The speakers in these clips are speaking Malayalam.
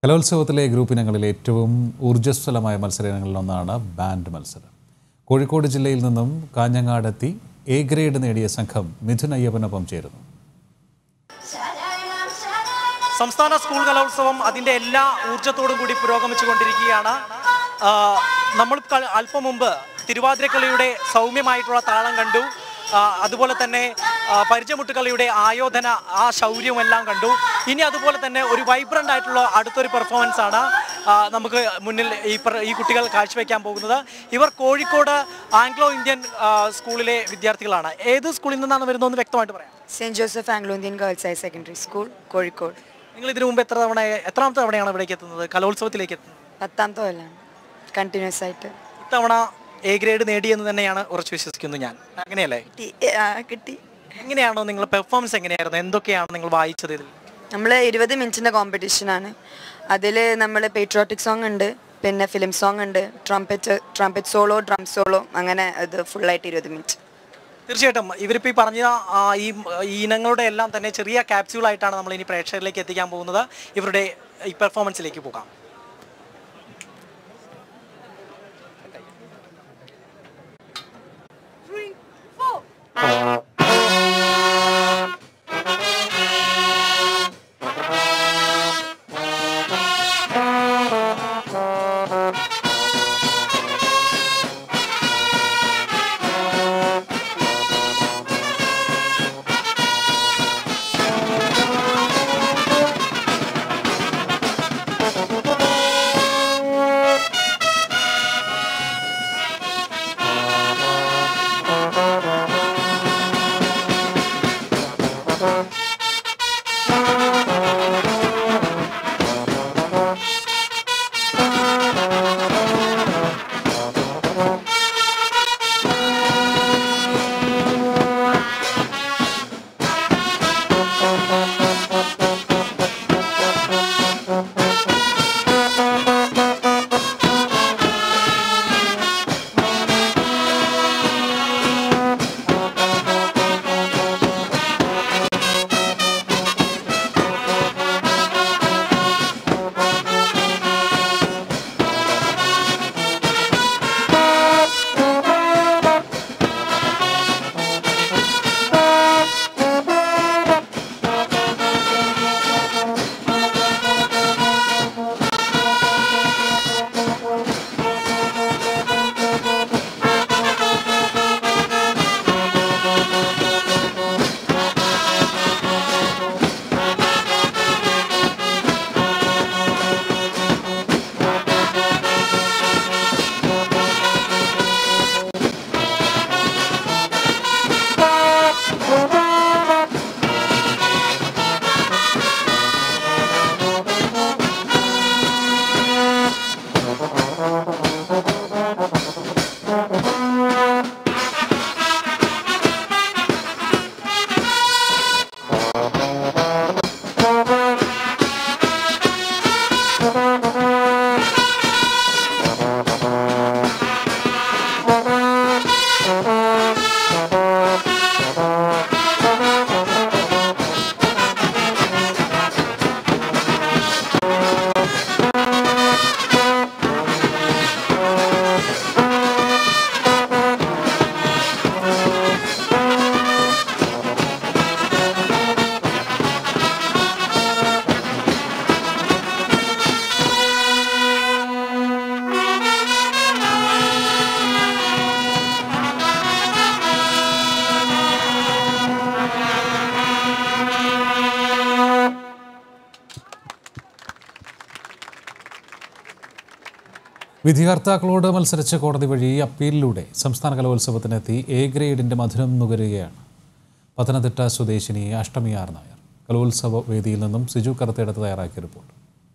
കലോത്സവത്തിലെ ഗ്രൂപ്പ് ഇനങ്ങളിലെ ഏറ്റവും ഊർജ്ജസ്വലമായ മത്സരങ്ങളിലൊന്നാണ് ബാൻഡ് മത്സരം കോഴിക്കോട് ജില്ലയിൽ നിന്നും കാഞ്ഞങ്ങാടെത്തി എ ഗ്രേഡ് നേടിയ സംഘം മിഥുൻ അയ്യപ്പനൊപ്പം ചേരുന്നു സംസ്ഥാന സ്കൂൾ കലോത്സവം അതിൻ്റെ എല്ലാ ഊർജ്ജത്തോടും കൂടി പുരോഗമിച്ചുകൊണ്ടിരിക്കുകയാണ് ആ, നമ്മൾ ക- അല്പം മുമ്പ് തിരുവാതിരക്കളിയുടെ സൗമ്യമായിട്ടുള്ള താളം കണ്ടു ആ, അതുപോലെ തന്നെ ആ, പരിചയമുട്ടുകളിയുടെ ആയോധന ആ ശൗര്യവും എല്ലാം കണ്ടു ഇനി അതുപോലെ തന്നെ ഒരു വൈബ്രൻ്റ് ആയിട്ടുള്ള അടുത്തൊരു പെർഫോമൻസ് ആണ് ആ, നമുക്ക് മുന്നിൽ ഈ പ്ര- ഈ കുട്ടികൾ കാഴ്ചവെക്കാൻ പോകുന്നത് ഇവർ കോഴിക്കോട് ആംഗ്ലോ ഇന്ത്യൻ ആ, സ്കൂളിലെ വിദ്യാർത്ഥികളാണ് ഏത് സ്കൂളിൽ നിന്നാണ് വരുന്നതെന്ന് വ്യക്തമായിട്ട് പറയാം saint Joseph Anglo Indian girls higher secondary school Kozhikode നിങ്ങൾ ഇതിനു മുമ്പ് എത്ര തവണ എത്രാമത്തെ തവണയാണ് ഇവിടേക്ക് എത്തുന്നത് കലോത്സവത്തിലേക്ക് എത്തുന്നത് പത്താമത്തെ കൊല്ലാണ് കണ്ടിന്യൂസ് ആയിട്ട് ഇത്തവണ എ ഗ്രേഡ് നേടിയെന്ന് തന്നെയാണ് ഉറച്ചു വിശ്വസിക്കുന്നു ഞാൻ അങ്ങനെയല്ലേ കിട്ടി ആ, കിട്ടി എങ്ങനെയാണോ നിങ്ങൾ പെർഫോമൻസ് എങ്ങനെയായിരുന്നു എന്തൊക്കെയാണ് നിങ്ങൾ വായിച്ചത് ഇതിൽ നമ്മൾ ഇരുപത് മിനിറ്റിൻ്റെ കോമ്പറ്റീഷനാണ് അതിൽ നമ്മൾ പേട്രോട്ടിക് സോങ് ഉണ്ട് പിന്നെ ഫിലിം സോങ് ഉണ്ട് trumpet trumpet solo drum solo അങ്ങനെ അത് ഫുള്ളായിട്ട് ഇരുപത് മിനിറ്റ് തീർച്ചയായിട്ടും ഇവരിപ്പോൾ ഈ പറഞ്ഞ ആ, ഈ ഈ ഇനങ്ങളുടെ എല്ലാം തന്നെ ചെറിയ ക്യാപ്സ്യൂളായിട്ടാണ് നമ്മൾ ഇനി പ്രേക്ഷകരിലേക്ക് എത്തിക്കാൻ പോകുന്നത് ഇവരുടെ ഈ പെർഫോമൻസിലേക്ക് പോകാം വിധികർത്താക്കളോട് മത്സരിച്ച് കോടതി വഴി അപ്പീലിലൂടെ സംസ്ഥാന കലോത്സവത്തിനെത്തി എ ഗ്രേഡിൻ്റെ മധുരം നുകരുകയാണ് പത്തനംതിട്ട സ്വദേശിനി അഷ്ടമി ആർ നായർ കലോത്സവ വേദിയിൽ നിന്നും സിജു കറുത്തെടുത്ത് തയ്യാറാക്കിയ report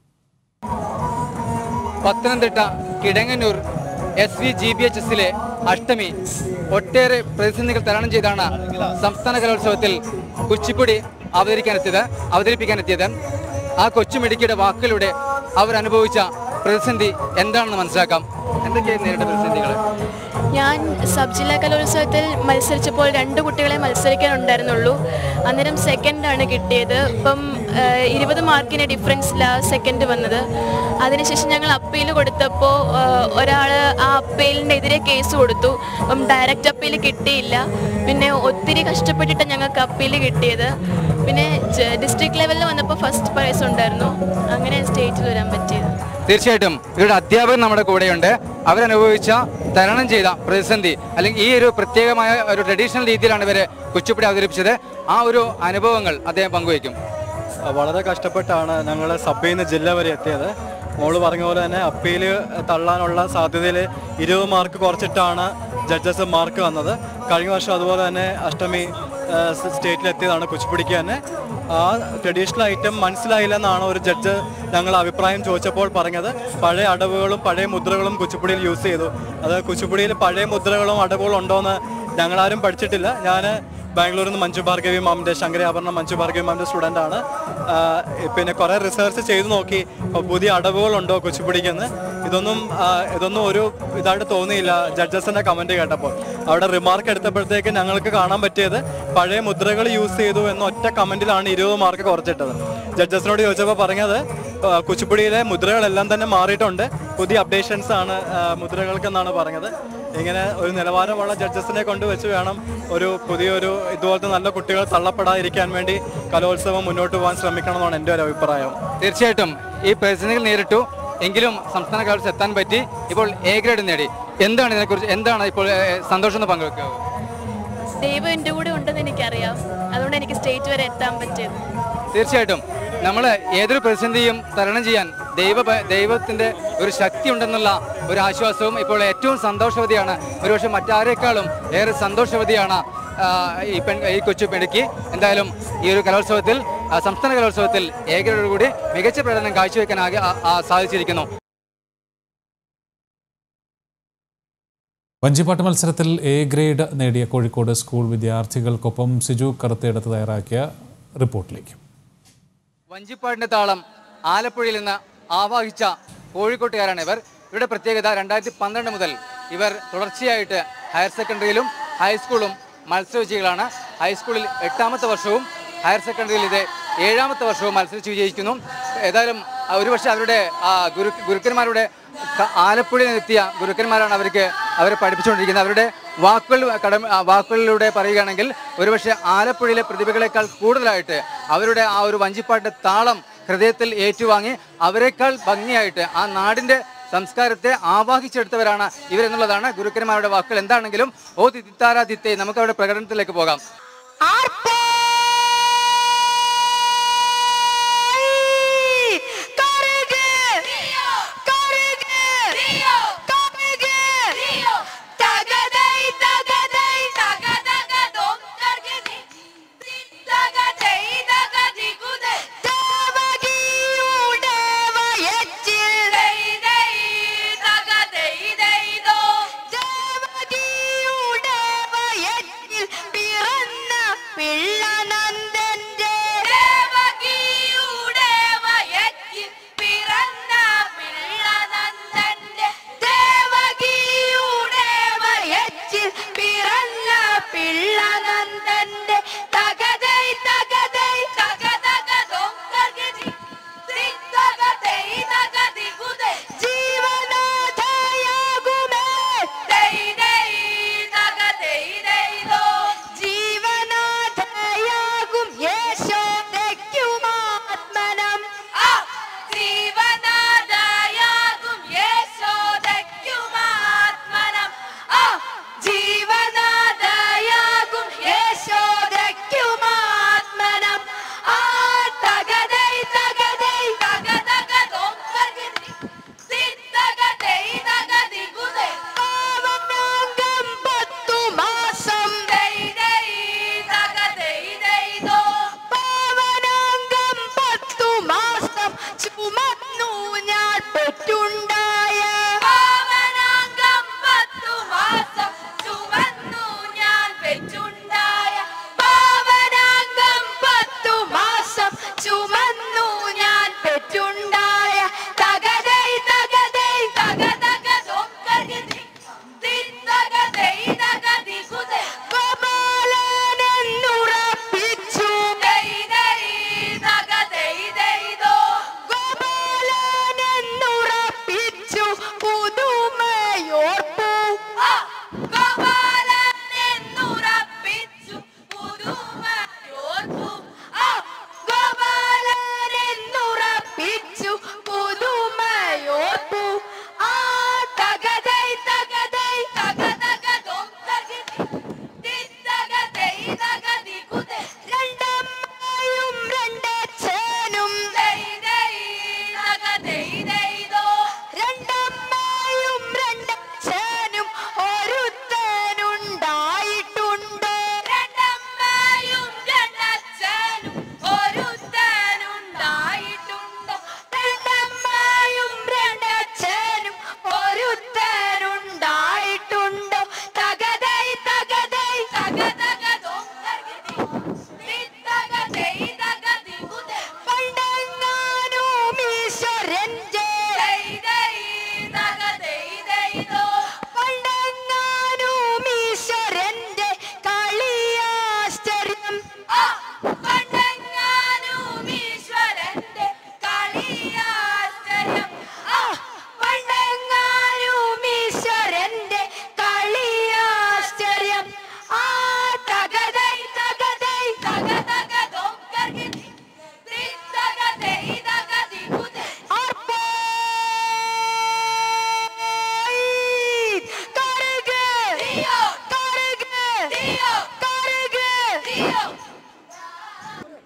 Pathanamthitta Kidangannoor S V G B H എസിലെ അഷ്ടമി ഒട്ടേറെ പ്രതിസന്ധികൾ തരണം ചെയ്താണ് സംസ്ഥാന കലോത്സവത്തിൽ കുച്ചിപ്പുടി അവതരിക്കാനെത്തിയത് അവതരിപ്പിക്കാനെത്തിയത് ആ കൊച്ചുമിടുക്കിയുടെ വാക്കുകളിലൂടെ അവർ അനുഭവിച്ച പ്രതിസന്ധി എന്താണെന്ന് മനസ്സിലാക്കാം എന്തൊക്കെയാണ് നേരിട്ട പ്രതിസന്ധികൾ ഞാൻ സബ് ജില്ലാ കലോത്സവത്തിൽ മത്സരിച്ചപ്പോൾ രണ്ട് കുട്ടികളെ മത്സരിക്കാനുണ്ടായിരുന്നുള്ളൂ അന്നേരം സെക്കൻഡാണ് കിട്ടിയത് ഇപ്പം ഇരുപത് മാർക്കിന് ഡിഫറൻസിലാണ് സെക്കൻഡ് വന്നത് അതിനുശേഷം ഞങ്ങൾ അപ്പീൽ കൊടുത്തപ്പോൾ ഒരാൾ ആ അപ്പീലിനെതിരെ കേസ് കൊടുത്തു അപ്പം ഡയറക്റ്റ് അപ്പീൽ കിട്ടിയില്ല പിന്നെ ഒത്തിരി കഷ്ടപ്പെട്ടിട്ട് ഞങ്ങൾക്ക് അപ്പീൽ കിട്ടിയത് പിന്നെ ഡിസ്ട്രിക്ട് ലെവലിൽ വന്നപ്പോൾ ഫസ്റ്റ് പ്രൈസ് ഉണ്ടായിരുന്നു അങ്ങനെ സ്റ്റേറ്റിൽ വരാൻ പറ്റിയത് തീർച്ചയായിട്ടും ഇവരുടെ അധ്യാപകർ നമ്മുടെ കൂടെയുണ്ട് അവരനുഭവിച്ച തരണം ചെയ്ത പ്രതിസന്ധി അല്ലെങ്കിൽ ഈ ഒരു പ്രത്യേകമായ ഒരു ട്രഡീഷണൽ രീതിയിലാണ് ഇവരെ കുച്ചിപ്പുടി അവതരിപ്പിച്ചത് ആ ഒരു അനുഭവങ്ങൾ അദ്ദേഹം പങ്കുവയ്ക്കും വളരെ കഷ്ടപ്പെട്ടാണ് ഞങ്ങൾ സബിൽ നിന്ന് ജില്ല വരെ എത്തിയത് മോള് പറഞ്ഞ പോലെ തന്നെ അപ്പീൽ തള്ളാനുള്ള സാധ്യതയിൽ ഇരുപത് മാർക്ക് കുറച്ചിട്ടാണ് ജഡ്ജസ് മാർക്ക് വന്നത് കഴിഞ്ഞ വർഷം അതുപോലെ തന്നെ അഷ്ടമി സ്റ്റേറ്റിലെത്തിയതാണ് കുച്ചിപ്പിടിക്ക് തന്നെ ആ ട്രഡീഷണൽ ഐറ്റം മനസ്സിലായില്ല എന്നാണ് ഒരു ജഡ്ജ് ഞങ്ങൾ അഭിപ്രായം ചോദിച്ചപ്പോൾ പറഞ്ഞത് പഴയ അടവുകളും പഴയ മുദ്രകളും കുച്ചിപ്പുടിയിൽ യൂസ് ചെയ്തു അത് കുച്ചിപ്പുടിയിൽ പഴയ മുദ്രകളും അടവുകളും ഉണ്ടോയെന്ന് ഞങ്ങളാരും പഠിച്ചിട്ടില്ല ഞാൻ ബാംഗ്ലൂരിൽ നിന്ന് മഞ്ജു ഭാർഗവി മാമിൻ്റെ ശങ്കരാഭരണം മഞ്ജു ഭാർഗവി മാമിൻ്റെ സ്റ്റുഡൻ്റ് ആണ് ആ, പിന്നെ കുറേ റിസർച്ച് ചെയ്തു നോക്കി അപ്പോൾ പുതിയ അടവുകളുണ്ടോ കുച്ചിപ്പുടിക്കെന്ന് ഇതൊന്നും ആ, ഇതൊന്നും ഒരു ഇതായിട്ട് തോന്നിയില്ല ജഡ്ജസിൻ്റെ കമൻറ്റ് കേട്ടപ്പോൾ അവിടെ റിമാർക്ക് എടുത്തപ്പോഴത്തേക്ക് ഞങ്ങൾക്ക് കാണാൻ പറ്റിയത് പഴയ മുദ്രകൾ യൂസ് ചെയ്തു എന്ന ഒറ്റ കമൻറ്റിലാണ് ഇരുപത് മാർക്ക് കുറച്ചിട്ടത് ജഡ്ജസിനോട് ചോദിച്ചപ്പോൾ പറഞ്ഞത് ആ, കുച്ചിപ്പുടിയിലെ മുദ്രകളെല്ലാം തന്നെ മാറിയിട്ടുണ്ട് പുതിയ അപ്ഡേഷൻസ് ആണ് ആ, മുദ്രകൾക്കെന്നാണ് പറഞ്ഞത് ഇങ്ങനെ ഒരു നിലവാരമുള്ള ജഡ്ജസിനെ കൊണ്ട് വെച്ച് വേണം ഒരു പുതിയൊരു ഇതുപോലത്തെ നല്ല കുട്ടികൾ തള്ളപ്പെടാതിരിക്കാൻ വേണ്ടി കലോത്സവം മുന്നോട്ട് പോകാൻ ശ്രമിക്കണം എന്നാണ് എൻ്റെ ഒരു അഭിപ്രായം തീർച്ചയായിട്ടും ഈ പ്രതിസന്ധികൾ നേരിട്ടു എങ്കിലും സംസ്ഥാന കലോത്സവം എത്താൻ പറ്റി ഇപ്പോൾ എ ഗ്രേഡ് നേടി എന്താണ് ഇതിനെക്കുറിച്ച് എന്താണ് ഇപ്പോൾ ഏ, സന്തോഷം എന്ന് പങ്കുവെക്കുക ദൈവം എൻ്റെ കൂടെ ഉണ്ടെന്ന് എനിക്കറിയാം അതുകൊണ്ട് എനിക്ക് സ്റ്റേറ്റ് വരെ എത്താൻ പറ്റിയത് തീർച്ചയായിട്ടും നമ്മൾ ഏതൊരു പ്രതിസന്ധിയും തരണം ചെയ്യാൻ ദൈവ ദൈവത്തിന്റെ ഒരു ശക്തി ഉണ്ടെന്നുള്ള ഒരു ആശ്വാസവും ഇപ്പോൾ ഏറ്റവും സന്തോഷവതിയാണ് ഒരുപക്ഷെ മറ്റാരേക്കാളും ഏറെ സന്തോഷവതിയാണ് ആ, ഈ പെൺ ഈ കൊച്ചു പെടുക്കി എന്തായാലും ഈ ഒരു കലോത്സവത്തിൽ ആ, സംസ്ഥാന കലോത്സവത്തിൽ ഏകരോടുകൂടി മികച്ച പ്രകടനം കാഴ്ചവെക്കാൻ ആകെ ആ- ആ സാധിച്ചിരിക്കുന്നു വഞ്ചിപ്പാട്ട് മത്സരത്തിൽ എ ഗ്രേഡ് നേടിയ കോഴിക്കോട് സ്കൂൾ വിദ്യാർത്ഥികൾക്കൊപ്പം സിജു കറുത്തെടുത്ത് തയ്യാറാക്കിയ റിപ്പോർട്ടിലേക്ക് വഞ്ചിപ്പാടിന്റെ താളം ആലപ്പുഴയിൽ നിന്ന് ആവാഹിച്ച കോഴിക്കോട്ടുകാരാണ് ഇവർ ഇവരുടെ പ്രത്യേകത രണ്ടായിരത്തി പന്ത്രണ്ട് മുതൽ ഇവർ തുടർച്ചയായിട്ട് ഹയർ സെക്കൻഡറിയിലും ഹൈസ്കൂളും മത്സരവിജയികളാണ് ഹൈസ്കൂളിൽ എട്ടാമത്തെ വർഷവും ഹയർ സെക്കൻഡറിയിൽ ഇത് ഏഴാമത്തെ വർഷവും മത്സരിച്ച് വിജയിക്കുന്നു ഏതായാലും ആ, ഒരുപക്ഷെ അവരുടെ ആ, ഗുരു ഗുരുക്കന്മാരുടെ ക- ആലപ്പുഴയിൽ നിന്നെത്തിയ ഗുരുക്കന്മാരാണ് അവർക്ക് അവരെ പഠിപ്പിച്ചുകൊണ്ടിരിക്കുന്നത് അവരുടെ വാക്കുകൾ കടമ ആ, വാക്കുകളിലൂടെ പറയുകയാണെങ്കിൽ ഒരുപക്ഷെ ആലപ്പുഴയിലെ പ്രതിഭകളെക്കാൾ കൂടുതലായിട്ട് അവരുടെ ആ ഒരു വഞ്ചിപ്പാട്ടിന്റെ താളം ഹൃദയത്തിൽ ഏറ്റുവാങ്ങി അവരെക്കാൾ ഭംഗിയായിട്ട് ആ നാടിന്റെ സംസ്കാരത്തെ ആവാഹിച്ചെടുത്തവരാണ് ഇവരെന്നുള്ളതാണ് ഗുരുക്കന്മാരുടെ വാക്കുകൾ എന്താണെങ്കിലും ഓ തിത്താരാദിത്തെ നമുക്ക് അവരുടെ പ്രകടനത്തിലേക്ക് പോകാം പിറന്ന പിള്ള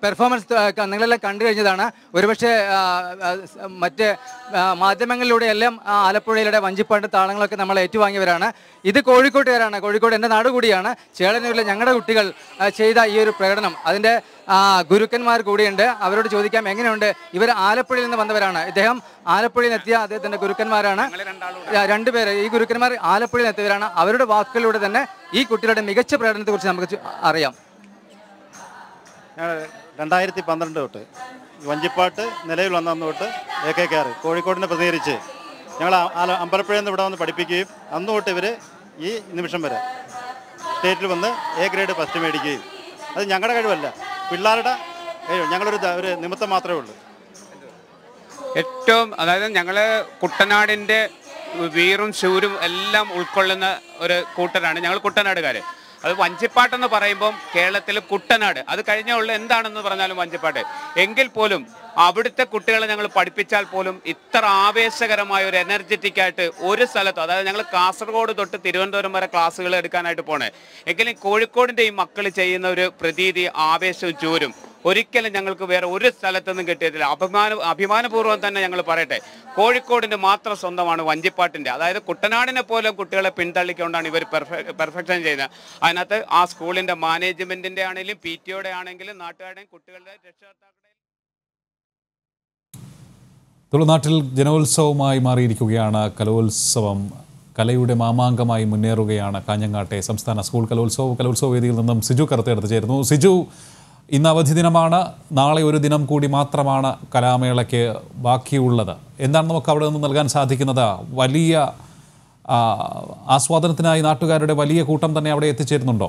പെർഫോമൻസ് ത- നിങ്ങളെല്ലാം കണ്ടു കഴിഞ്ഞതാണ് ഒരുപക്ഷെ ആ, ആ, സ് മറ്റ് ആ, മാധ്യമങ്ങളിലൂടെ എല്ലാം ആ, ആലപ്പുഴയിലൂടെ വഞ്ചിപ്പാട്ട് താളങ്ങളൊക്കെ നമ്മൾ ഏറ്റുവാങ്ങിയവരാണ് ഇത് കോഴിക്കോട്ടുകാരാണ് കോഴിക്കോട് എൻ്റെ നാട് കൂടിയാണ് ചേളന്നൂരിലെ ഞങ്ങളുടെ കുട്ടികൾ ആ, ചെയ്ത ഈ ഒരു പ്രകടനം അതിൻ്റെ ആ, ഗുരുക്കന്മാർ കൂടിയുണ്ട് അവരോട് ചോദിക്കാം എങ്ങനെയുണ്ട് ഇവർ ആലപ്പുഴയിൽ നിന്ന് വന്നവരാണ് ഇദ്ദേഹം ആലപ്പുഴയിൽ നിന്ന് എത്തിയ അദ്ദേഹത്തിൻ്റെ ഗുരുക്കന്മാരാണ് ര- രണ്ടുപേര് ഈ ഗുരുക്കന്മാർ ആലപ്പുഴയിൽ നിന്ന് എത്തിയവരാണ് അവരുടെ വാക്കുകളിലൂടെ തന്നെ ഈ കുട്ടികളുടെ മികച്ച പ്രകടനത്തെക്കുറിച്ച് നമുക്ക് ചു- അറിയാം ഞങ്ങൾ രണ്ടായിരത്തി പന്ത്രണ്ട് തൊട്ട് ഈ വഞ്ചിപ്പാട്ട് നിലവിൽ വന്ന അന്ന് തൊട്ട് എ കെ കെ ആർ കോഴിക്കോടിനെ പ്രതിനിധീകരിച്ച് ഞങ്ങൾ ആ- ആല- അമ്പലപ്പുഴയിൽ നിന്ന് ഇവിടെ വന്ന് പഠിപ്പിക്കുകയും അന്ന് തൊട്ട് ഇവർ ഈ നിമിഷം വരെ സ്റ്റേറ്റിൽ വന്ന് എ ഗ്രേഡ് ഫസ്റ്റ് മേടിക്കുകയും അത് ഞങ്ങളുടെ കഴിവല്ല പിള്ളേരുടെ കഴിവ് ഞങ്ങളൊരു ദ- ഒരു നിമിത്തം മാത്രമേ ഉള്ളൂ ഏറ്റവും അതായത് ഞങ്ങൾ കുട്ടനാടിൻ്റെ വീറും ശൂരും എല്ലാം ഉൾക്കൊള്ളുന്ന ഒരു കൂട്ടരാണ് ഞങ്ങൾ കുട്ടനാടുകാർ അത് വഞ്ചിപ്പാട്ടെന്ന് പറയുമ്പം കേരളത്തിൽ കുട്ടനാട് അത് കഴിഞ്ഞ ഉള്ള എന്താണെന്ന് പറഞ്ഞാലും വഞ്ചിപ്പാട്ട് എങ്കിൽ പോലും അവിടുത്തെ കുട്ടികളെ ഞങ്ങൾ പഠിപ്പിച്ചാൽ പോലും ഇത്ര ആവേശകരമായ ഒരു എനർജറ്റിക് ആയിട്ട് ഒരു സ്ഥലത്തും അതായത് ഞങ്ങൾ കാസർഗോഡ് തൊട്ട് തിരുവനന്തപുരം വരെ ക്ലാസ്സുകൾ എടുക്കാനായിട്ട് പോണേ എങ്കിലും കോഴിക്കോടിൻ്റെ ഈ മക്കൾ ചെയ്യുന്ന ഒരു പ്രതീതി ആവേശവും ചൂരും ഒരിക്കലും ഞങ്ങൾക്ക് വേറെ ഒരു സ്ഥലത്തൊന്നും കിട്ടിയിട്ടില്ല അഭിമാന അഭിമാനപൂർവ്വം തന്നെ ഞങ്ങൾ പറയട്ടെ കോഴിക്കോടിന്റെ മാത്രം സ്വന്തമാണ് വഞ്ചിപ്പാട്ടിന്റെ അതായത് കുട്ടനാടിനെ പോലെ കുട്ടികളെ പിന്തള്ളിക്കൊണ്ടാണ് ഇവർ പെർഫെക്ഷൻ ചെയ്യുന്നത് അതിനകത്ത് ആ സ്കൂളിന്റെ മാനേജ്മെന്റിന്റെ ആണെങ്കിലും പി ടിയുടെ ആണെങ്കിലും നാട്ടുകാരുടെയും കുട്ടികളുടെ രക്ഷകർത്താക്കളുടെയും തുളുനാട്ടിൽ ജനോത്സവമായി മാറിയിരിക്കുകയാണ് കലോത്സവം കലയുടെ മാമാങ്കമായി മുന്നേറുകയാണ് കാഞ്ഞങ്ങാട്ടെ സംസ്ഥാന സ്കൂൾ കലോത്സവം കലോത്സവ വേദിയിൽ നിന്നും സിജു കറുത്തെടുത്ത് ചേരുന്നു സിജു ഇന്ന് അവധി ദിനമാണ് നാളെ ഒരു ദിനം കൂടി മാത്രമാണ് കലാമേളയ്ക്ക് ബാക്കിയുള്ളത് എന്താണ് നമുക്ക് അവിടെ നിന്ന് നൽകാൻ സാധിക്കുന്നത് വലിയ ആ, ആസ്വാദനത്തിനായി നാട്ടുകാരുടെ വലിയ കൂട്ടം തന്നെ അവിടെ എത്തിച്ചേരുന്നുണ്ടോ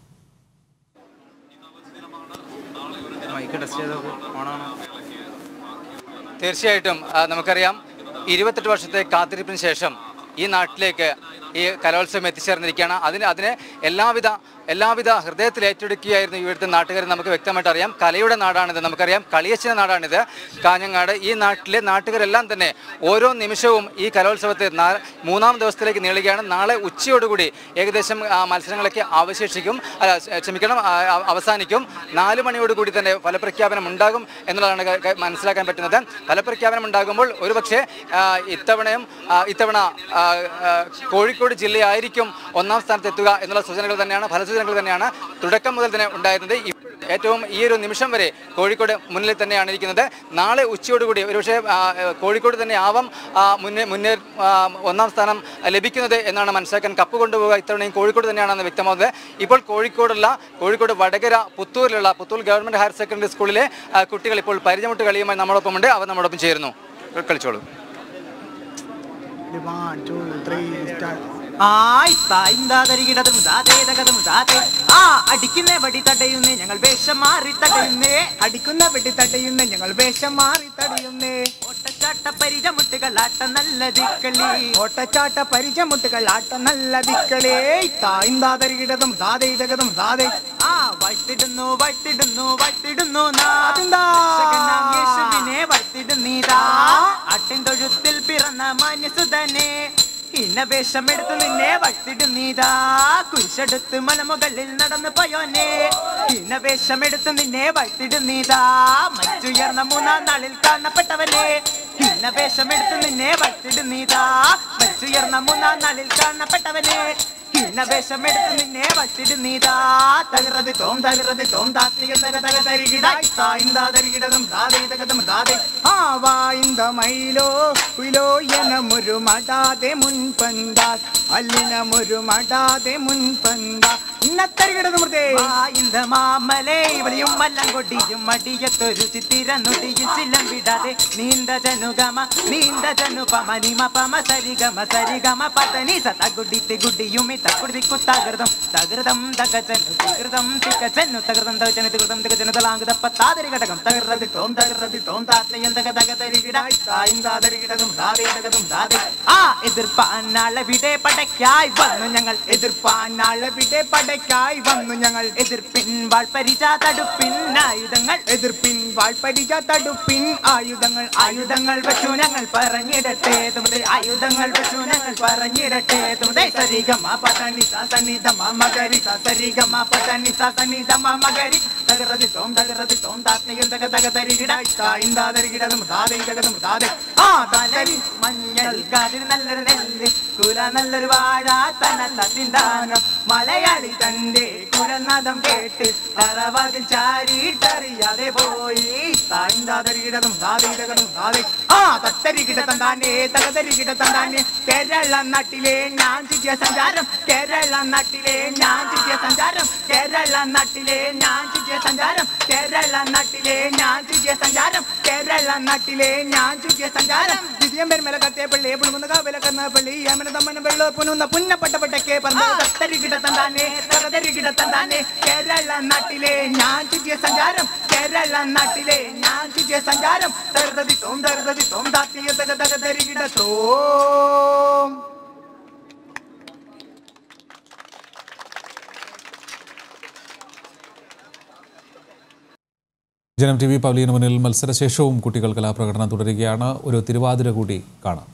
തീർച്ചയായിട്ടും ആ, നമുക്കറിയാം ഇരുപത്തെട്ട് വർഷത്തെ കാത്തിരിപ്പിന് ശേഷം ഈ നാട്ടിലേക്ക് ഈ കലോത്സവം എത്തിച്ചേർന്നിരിക്കുകയാണ് അതിന് അതിനെ എല്ലാവിധ എല്ലാവിധ ഹൃദയത്തിൽ ഏറ്റെടുക്കുകയായിരുന്നു ഇവിടുത്തെ നാട്ടുകാർ നമുക്ക് വ്യക്തമായിട്ട് അറിയാം കലയുടെ നാടാണിത് നമുക്കറിയാം കളിയച്ചിന നാടാണിത് കാഞ്ഞങ്ങാട് ഈ നാട്ടിലെ നാട്ടുകാരെല്ലാം തന്നെ ഓരോ നിമിഷവും ഈ കലോത്സവത്തെ നാ- മൂന്നാം ദിവസത്തിലേക്ക് നീളുകയാണ് നാളെ ഉച്ചയോടുകൂടി ഏകദേശം ആ, മത്സരങ്ങളൊക്കെ അവശേഷിക്കും അല്ല, ക്ഷമിക്കണം ആ, ആ, അവസാനിക്കും നാല് മണിയോടുകൂടി തന്നെ ഫലപ്രഖ്യാപനം ഉണ്ടാകും എന്നുള്ളതാണ് ക- ക- മനസ്സിലാക്കാൻ പറ്റുന്നത് ഫലപ്രഖ്യാപനം ഉണ്ടാകുമ്പോൾ ഒരുപക്ഷെ ആ, ഇത്തവണയും ആ, ഇത്തവണ ആ, ആ, കോഴിക്കോട് ജില്ലയായിരിക്കും ഒന്നാം സ്ഥാനത്ത് എത്തുക എന്നുള്ള സൂചനകൾ തന്നെയാണ് ഫലസൂചനകൾ തന്നെയാണ് തുടക്കം മുതൽ തന്നെ ഉണ്ടായിരുന്നത് ഇ- ഏറ്റവും ഈ ഒരു നിമിഷം വരെ കോഴിക്കോട് മുന്നിൽ തന്നെയാണ് ഇരിക്കുന്നത് നാളെ ഉച്ചയോടുകൂടി ഒരുപക്ഷെ ആ, കോഴിക്കോട് തന്നെ ആവാം ആ, മുന്നേ മുന്നേ ആ, ഒന്നാം സ്ഥാനം ലഭിക്കുന്നത് എന്നാണ് മനസ്സിലാക്കാൻ കപ്പ് കൊണ്ടുപോകുക ഇത്തവണയും കോഴിക്കോട് തന്നെയാണെന്ന് വ്യക്തമാകുന്നത് ഇപ്പോൾ കോഴിക്കോടുള്ള കോഴിക്കോട് വടകര പുത്തൂരിലുള്ള പുത്തൂർ ഗവൺമെന്റ് ഹയർ സെക്കൻഡറി സ്കൂളിലെ ആ, കുട്ടികൾ ഇപ്പോൾ പരിചയമുട്ട് കളിയുമായി നമ്മളൊപ്പമുണ്ട് അവർ നമ്മോടൊപ്പം ചേരുന്നു കളിച്ചോളൂ ആയ് തായ്ന്താതരികിടതും താതേതകതും താതേ ആ അടിക്കുന്ന വടി തടയുന്നേ ഞങ്ങൾ വേഷം മാറി തടയുന്നേ അടിക്കുന്ന വെടി തടയുന്നേ ഞങ്ങൾ വേഷം മാറി തടയുന്നേ ഓട്ടച്ചാട്ട പരിചമുട്ടുകൾ ആട്ട നല്ല ദിക്കളി ഓട്ടച്ചാട്ട പരിചമുട്ടുകൾ ആട്ട നല്ല ദിക്കളേ തായ്ന്താതരികിടതും താതേതകതും താതേ ആ വട്ടിടുന്നു വട്ടിടുന്നു വട്ടിടുന്നു നാഥനാം യേശുവിനെ വട്ടിടുന്നീതാ അട്ടിൻ തൊഴുത്തിൽ പിറന്ന മനുസുതനെ ഇന്നവേഷമെടുത്ത് നിന്നെ വട്ടിടുന്നീതാ കുരിശെടുത്ത് മലമുകളിൽ നടന്നു പോയോനെ ഇന്നവേഷമെടുത്ത് നിന്നെ വട്ടിടുന്നീതാ മറ്റുയർന്ന മൂന്നാം നാളിൽ കാണപ്പെട്ടവനെ ഇന്നവേഷമെടുത്ത് നിന്നെ വട്ടിടുന്നീതാ മറ്റുയർന്ന മൂന്നാം നാളിൽ കാണപ്പെട്ടവനെ ഇന്നവേഷമെടുത്ത് നിന്നെ വട്ടിടുന്നീതാ തകരത് തോം തകരത് തോം താത്രിക തക തക തരികിടായി തായ്ന്താ തരികിടതും താതേ തകതും താതേ ആ വായ്ന്ത മയിലോ ഉയിലോ എനമൊരു മടാതെ മുൻപന്താ അല്ലിനമൊരു മടാതെ മുൻപന്താ ഇന്നത്തരികിടത് മൃതേ വായ്ന്ത മാമലേ ഇവളിയും മല്ലം കൊടിയും മടിയത്തൊരു ചിത്തിര നുടിയിൽ ചില്ലം വിടാതെ നീണ്ട ജനുഗമ നീണ്ട ജനുപമ നിമ പമ സരിഗമ സരിഗമ പതനി സതകുടിത്തി ഗുഡിയും തകുടി കുത്തകൃതം തകൃതം തകജനു തകൃതം തികജനു തകൃതം തകജനു തകൃതം തികജനു തലാംഗത പത്താതിരി ഘടകം തകൃതി തോം തകൃതി തോം താത്തയം തക തക തരികിടായി തായും താതരികിടതും താതേ തകതും താതേ ആ എതിർപ്പാനാളവിടെ പടയ്ക്കായി വന്നു ഞങ്ങൾ എതിർപ്പാനാളവിടെ പടയ്ക്കായി വന്നു ഞങ്ങൾ എതിർപ്പിൻ വാൾപരിച തടുപ്പിൻ ആയുധങ്ങൾ എതിർപ്പിൻ വാൾപരിച തടുപ്പിൻ ആയുധങ്ങൾ ആയുധങ്ങൾ വെച്ചു ഞങ്ങൾ പറഞ്ഞിടട്ടെ തുമതെ ആയുധങ്ങൾ വെച്ചു ഞങ്ങൾ പറഞ്ഞിടട്ടെ തുമതെ സരിഗമ പതനി സനി ദമ മകരി സരിഗമ പതനി സനി ദമ മകരി തകരതി തോം തകരതി തോം താത്തയും തക തക തരികിട തായിന്താ തരികിടതും താതൈ തകതും താതൈ ആ തലരി മഞ്ഞൾ കാലിന് നല്ലൊരു നെല്ല് കുല നല്ലൊരു വാഴ തന തത്തിന്താനം മലയാളി തന്റെ കുരനാദം കേട്ട് തറവാതിൽ ചാരിട്ടറിയാതെ പോയി തായിന്താ തരികിടതും താതൈ തകതും താതൈ ആ തത്തരികിട തന്താനെ തകതരികിട തന്താനെ കേരള നാട്ടിലെ ഞാൻ ചുറ്റിയ സഞ്ചാരം കേരള നാട്ടിലെ ഞാൻ ചുറ്റിയ സഞ്ചാരം കേരള നാട്ടിലെ ഞാൻ ചുറ്റിയ സഞ്ചാരം കേരള നാട്ടിലെ ഞാൻ ചുറ്റിയ സഞ്ചാരം കേരള നാട്ടിലെ ഞാൻ ചുറ്റിയ സഞ്ചാരം വിജയം പെരുമല കത്തേ പള്ളി പുണുന്ന കാവല കന്ന പള്ളി യമന തമ്മന വെള്ള പുണുന്ന പുന്നപ്പെട്ടപ്പെട്ടക്കെ പറഞ്ഞു തത്തരികിട തന്താനെ തകതരികിട തന്താനെ കേരള നാട്ടിലെ ഞാൻ ചുറ്റിയ സഞ്ചാരം കേരള നാട്ടിലെ ഞാൻ ചുറ്റിയ സഞ്ചാരം തരുതതി തോം തരുതതി തോം താത്തിയ തക തക തരികിട തോം ജനം ടി വി പവലിയന് മുന്നിൽ മത്സരശേഷവും കുട്ടികൾ കലാപ്രകടനം തുടരുകയാണ് ഒരു തിരുവാതിര കൂടി കാണാം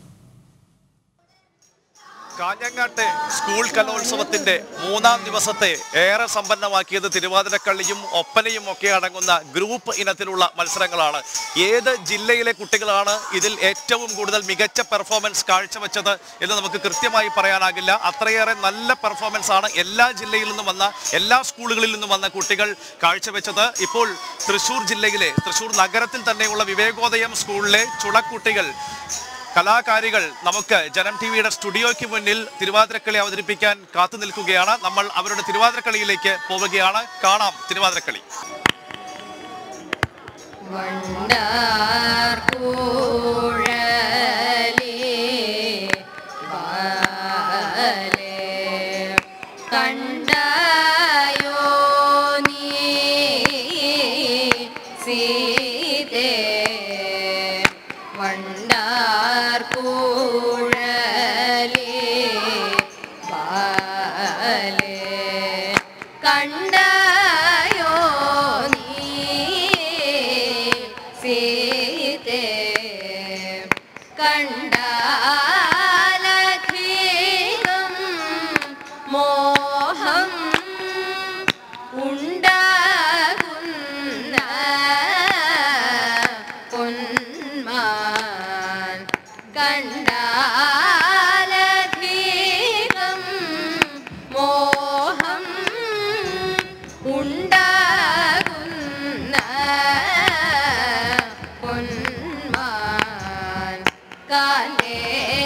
കാഞ്ഞങ്ങാട്ടെ സ്കൂൾ കലോത്സവത്തിന്റെ മൂന്നാം ദിവസത്തെ ഏറെ സമ്പന്നമാക്കിയത് തിരുവാതിരക്കളിയും ഒപ്പനയും ഒക്കെ അടങ്ങുന്ന ഗ്രൂപ്പ് ഇനത്തിലുള്ള മത്സരങ്ങളാണ് ഏത് ജില്ലയിലെ കുട്ടികളാണ് ഇതിൽ ഏറ്റവും കൂടുതൽ മികച്ച പെർഫോമൻസ് കാഴ്ചവെച്ചത് എന്ന് നമുക്ക് കൃത്യമായി പറയാനാകില്ല അത്രയേറെ നല്ല പെർഫോമൻസ് ആണ് എല്ലാ ജില്ലയിൽ നിന്നും വന്ന എല്ലാ സ്കൂളുകളിൽ നിന്നും വന്ന കുട്ടികൾ കാഴ്ചവെച്ചത് ഇപ്പോൾ തൃശൂർ ജില്ലയിലെ തൃശൂർ നഗരത്തിൽ തന്നെയുള്ള വിവേകോദയം സ്കൂളിലെ ചുണക്കുട്ടികൾ കലാകാരികൾ നമുക്ക് ജനം ടി വിയുടെ സ്റ്റുഡിയോയ്ക്ക് മുന്നിൽ തിരുവാതിരക്കളി അവതരിപ്പിക്കാൻ കാത്തു നിൽക്കുകയാണ് നമ്മൾ അവരുടെ തിരുവാതിരക്കളിയിലേക്ക് പോവുകയാണ് കാണാം തിരുവാതിരക്കളി കണ്ടായോ നീ സീതേ വണ്ടാർ കൂഴലേ ബാലേ കണ്ടായോ നീ സീതേ കണ്ടാലധികം മോഹം ഉണ്ടാകുന്ന പൊന്മാൻ കണ്ടാലധികം മോഹം ഉണ്ടാകുന്ന പൊന്മാൻ കാലേ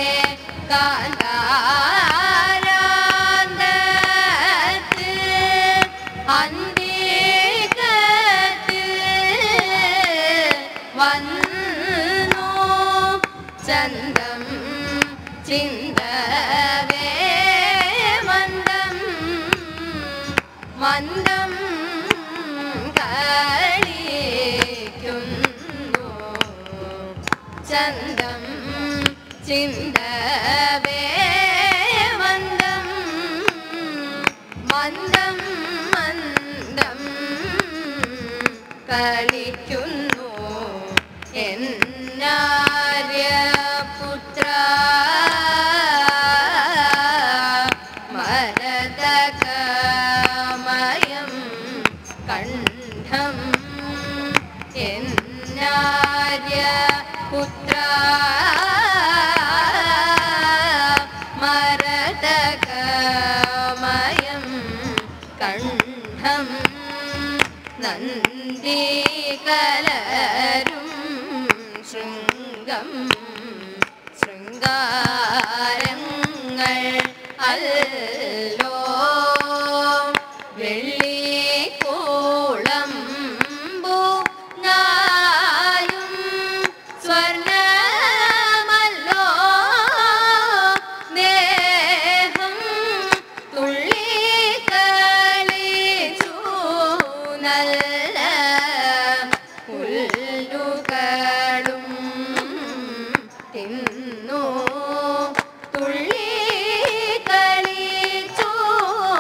കാലാരാന്തത്ത് അന്തികത്ത് വന്നു ചന്തം ചിന്തവേ മന്ദം മന്ദം കളിക്കുന്നു ചന്തം ചിന്തവേ മന്ദം മന്ദം മന്ദം കളിക്കുന്നു എന്നാര്യപുത്ര മരതകമയം കണ്ഠം എന്നാര്യപുത്ര മരതകമയം കണ്ഠം നന്ദികലരും ശൃംഗം ശൃംഗാരങ്ങൾ അല്ലോ വെള്ളിക്കോളമ്പു നായും സ്വർണമല്ലോ ദേഹം തുള്ളിക്കളിച്ചു നല്ല പുല്ലുകളും തിന്നു തുള്ളിക്കളിച്ചു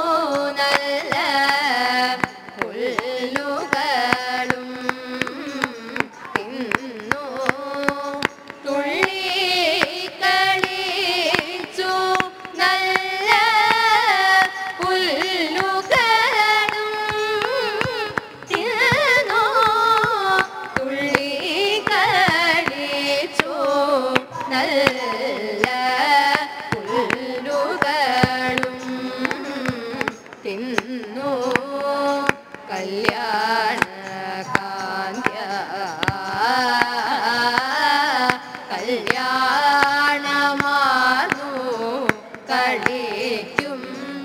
കളിക്കും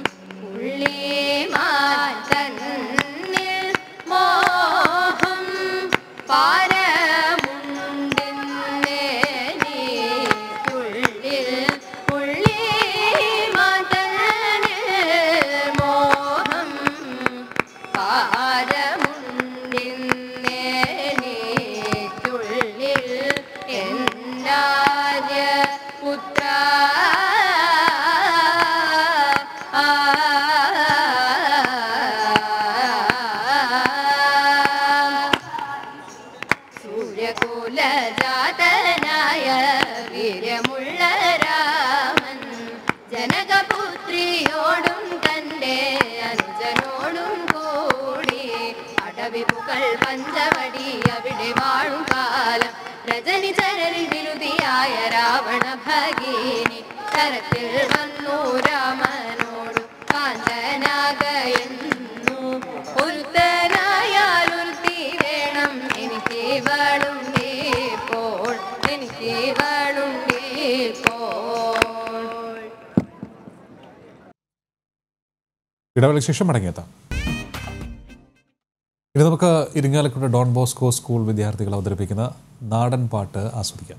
പുള്ളിമാൻ തന്നിൽ മോഹം പാരമുണ്ടെന്നേനിക്കുള്ളിൽ പുള്ളിമാൻ തന്നിൽ മോഹം പാരമുണ്ടെന്നേനിക്കുള്ളിൽ എന്നാര്യ പുത്ര സൂര്യകുലജാതനായ വീര്യമുള്ള രാമൻ ജനകപുത്രിയോടും തൻ്റെ അനുജനോടും കൂടി അടവിപ്പുകൾ പഞ്ചവടി അവിടെ വാഴും കാലം രജനി ചരരിൽ വിരുതിയായ രാവണ ഭഗീനി തരത്തിൽ വന്നു രാമനോട് കാന്തനാകയെന്നു ഒരുത്തനായാൽ ഒരുത്തി വേണം എനിക്ക് ഇവളുണ്ടേപ്പോൾ എനിക്ക് ഇവളുണ്ടേപ്പോൾ ഇടവേളയ്ക്ക് ശേഷം മടങ്ങിയെത്താം ഇനി നമുക്ക് ഇരിങ്ങാലക്കുട ഡോൺ ബോസ്കോ സ്കൂൾ വിദ്യാർത്ഥികൾ അവതരിപ്പിക്കുന്ന നാടൻ പാട്ട് ആസ്വദിക്കാം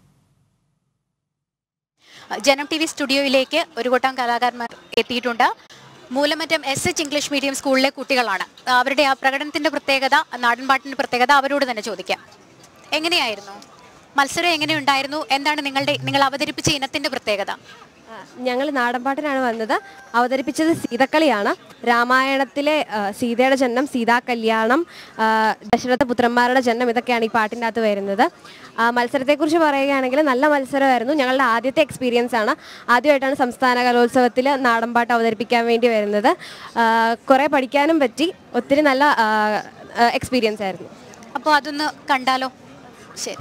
ജനം ടി വി സ്റ്റുഡിയോയിലേക്ക് ഒരു കൂട്ടം കലാകാരന്മാർ എത്തിയിട്ടുണ്ട് Moolamattam S H English medium സ്കൂളിലെ കുട്ടികളാണ് അവരുടെ ആ പ്രകടനത്തിന്റെ പ്രത്യേകത നാടൻപാട്ടിന്റെ പ്രത്യേകത അവരോട് തന്നെ ചോദിക്കാം എങ്ങനെയായിരുന്നു മത്സരം എങ്ങനെയുണ്ടായിരുന്നു എന്താണ് നിങ്ങളുടെ നിങ്ങൾ അവതരിപ്പിച്ച ഇനത്തിന്റെ പ്രത്യേകത ഞങ്ങൾ നാടൻപാട്ടിനാണ് വന്നത് അവതരിപ്പിച്ചത് സീതക്കളിയാണ് രാമായണത്തിലെ ആ, സീതയുടെ ജന്മം സീതാ കല്യാണം ആ, ദശരഥ പുത്രന്മാരുടെ ജന്മം ഇതൊക്കെയാണ് ഈ പാട്ടിൻ്റെ അകത്ത് വരുന്നത് ആ, മത്സരത്തെക്കുറിച്ച് പറയുകയാണെങ്കിൽ നല്ല മത്സരമായിരുന്നു ഞങ്ങളുടെ ആദ്യത്തെ എക്സ്പീരിയൻസ് ആണ് ആദ്യമായിട്ടാണ് സംസ്ഥാന കലോത്സവത്തിൽ നാടൻപാട്ട് അവതരിപ്പിക്കാൻ വേണ്ടി വരുന്നത് ആ, കുറേ പഠിക്കാനും പറ്റി ഒത്തിരി നല്ല എക്സ്പീരിയൻസ് ആയിരുന്നു അപ്പോൾ അതൊന്ന് കണ്ടാലോ ശരി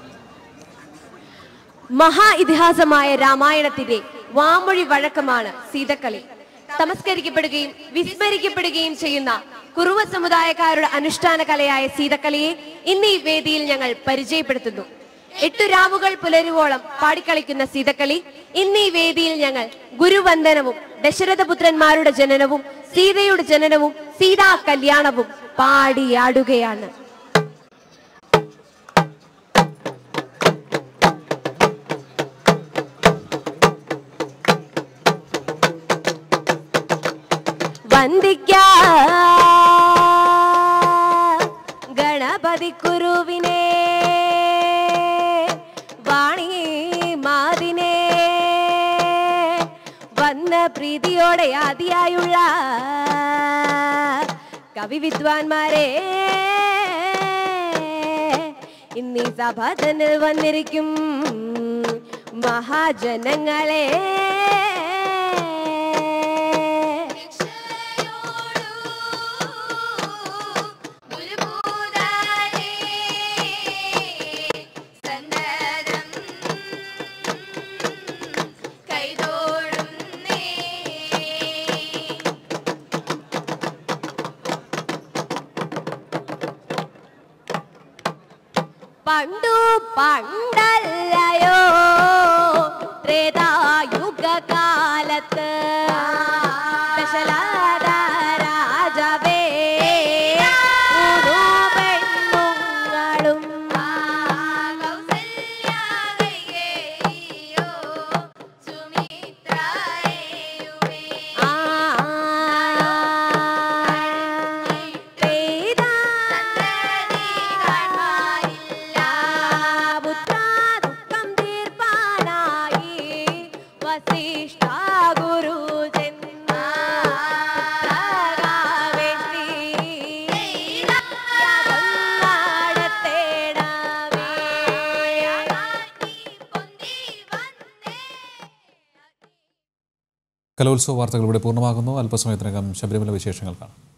മഹാ ഇതിഹാസമായ രാമായണത്തിന്റെ വാമൊഴി വഴക്കമാണ് സീതക്കളി തമസ്കരിക്കപ്പെടുകയും വിസ്മരിക്കപ്പെടുകയും ചെയ്യുന്ന കുറുവ സമുദായക്കാരുടെ അനുഷ്ഠാന കലയായ സീതക്കളിയെ ഇന്ന് ഈ വേദിയിൽ ഞങ്ങൾ പരിചയപ്പെടുത്തുന്നു എട്ടു രാവുകൾ പുലരുവോളം പാടിക്കളിക്കുന്ന സീതക്കളി ഇന്ന് ഈ വേദിയിൽ ഞങ്ങൾ ഗുരുവന്ദനവും ദശരഥപുത്രന്മാരുടെ ജനനവും സീതയുടെ ജനനവും സീതാ കല്യാണവും പാടിയാടുകയാണ് വന്ദിക്ക ഗണപതി കുരുവിനെ വാണി മാതിനെ വന്ന പ്രീതിയോടെ ആദിയായുള്ള കവി വിദ്വാൻമാരെ ഇന്നീ സഭാതനിൽ വന്നിരിക്കും മഹാജനങ്ങളെ പണ്ടു പണ്ടല്ലയോ ത്രേതായുഗകാലത്ത് ദശരഥ രാജവേ മൂന്നു പെണ്ണുങ്ങളും പുത്രാദുഃഖം തീർപ്പാനായി വസിഷ്ഠ ഗുരു കലോത്സവ വാർത്തകൾ ഇവിടെ പൂർണ്ണമാകുന്നു അല്പസമയത്തിനകം ശബരിമല വിശേഷങ്ങൾ കാണാം